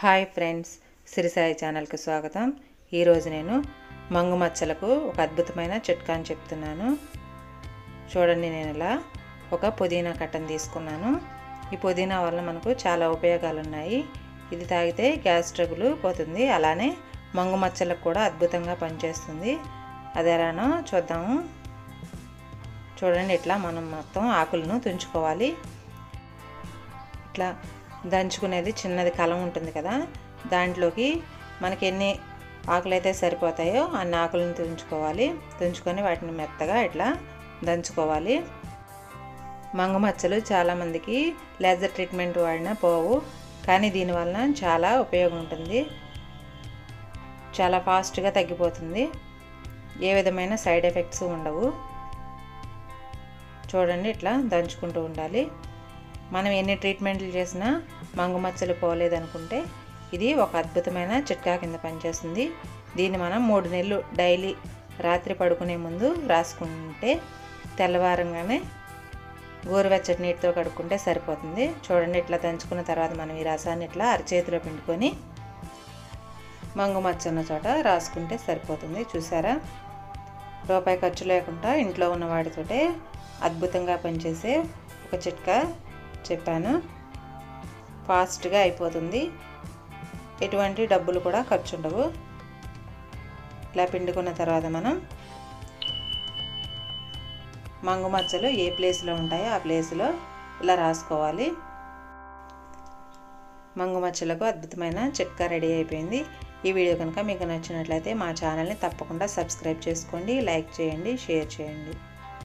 hi friends సిరిసాయి ఛానల్కి స్వాగతం ఈరోజు నేను మంగు మచ్చలకు ఒక అద్భుతమైన చిట్కాని చెప్తున్నాను చూడండి నేను ఇలా ఒక పుదీనా కట్టను తీసుకున్నాను ఈ పుదీనా వల్ల మనకు చాలా ఉపయోగాలు ఉన్నాయి ఇది తాగితే గ్యాస్ ట్రబుల్ పోతుంది అలానే మంగు మచ్చలకు కూడా అద్భుతంగా పనిచేస్తుంది అది ఎలానో చూద్దాము చూడండి ఇట్లా మనం మొత్తం ఆకులను తుంచుకోవాలి ఇట్లా దంచుకునేది చిన్నది కలం ఉంటుంది కదా దాంట్లోకి మనకి ఎన్ని ఆకులు అయితే సరిపోతాయో అన్ని ఆకులను తుంచుకోవాలి తుంచుకొని వాటిని మెత్తగా ఇట్లా దంచుకోవాలి మంగు మచ్చలు చాలామందికి లేజర్ ట్రీట్మెంట్ వాడినా పోవు కానీ దీనివలన చాలా ఉపయోగం ఉంటుంది చాలా ఫాస్ట్గా తగ్గిపోతుంది ఏ విధమైన సైడ్ ఎఫెక్ట్స్ ఉండవు చూడండి ఇట్లా దంచుకుంటూ ఉండాలి మనం ఎన్ని ట్రీట్మెంట్లు చేసినా మంగు మచ్చలు పోలేదనుకుంటే ఇది ఒక అద్భుతమైన చిట్కా కింద పనిచేస్తుంది దీన్ని మనం మూడు నెలలు డైలీ రాత్రి పడుకునే ముందు రాసుకుంటే తెల్లవారంగానే గోరువెచ్చటి నీటితో కడుక్కుంటే సరిపోతుంది చూడండి ఇట్లా దంచుకున్న తర్వాత మనం ఈ రసాన్ని ఇట్లా అరచేతిలో పిండుకొని మంగు మచ్చ ఉన్న చోట రాసుకుంటే సరిపోతుంది చూసారా రూపాయి ఖర్చు లేకుండా ఇంట్లో ఉన్న వాటితోటే అద్భుతంగా పనిచేసే ఒక చిట్కా చెప్పాను ఫాస్ట్గా అయిపోతుంది ఎటువంటి డబ్బులు కూడా ఖర్చు ఉండవు ఇలా పిండుకున్న తర్వాత మనం మంగు మచ్చలు ఏ ప్లేస్లో ఉంటాయో ఆ ప్లేస్లో ఇలా రాసుకోవాలి మంగు మచ్చలకు అద్భుతమైన చిట్కా రెడీ అయిపోయింది ఈ వీడియో కనుక మీకు నచ్చినట్లయితే మా ఛానల్ని తప్పకుండా సబ్స్క్రైబ్ చేసుకోండి లైక్ చేయండి షేర్ చేయండి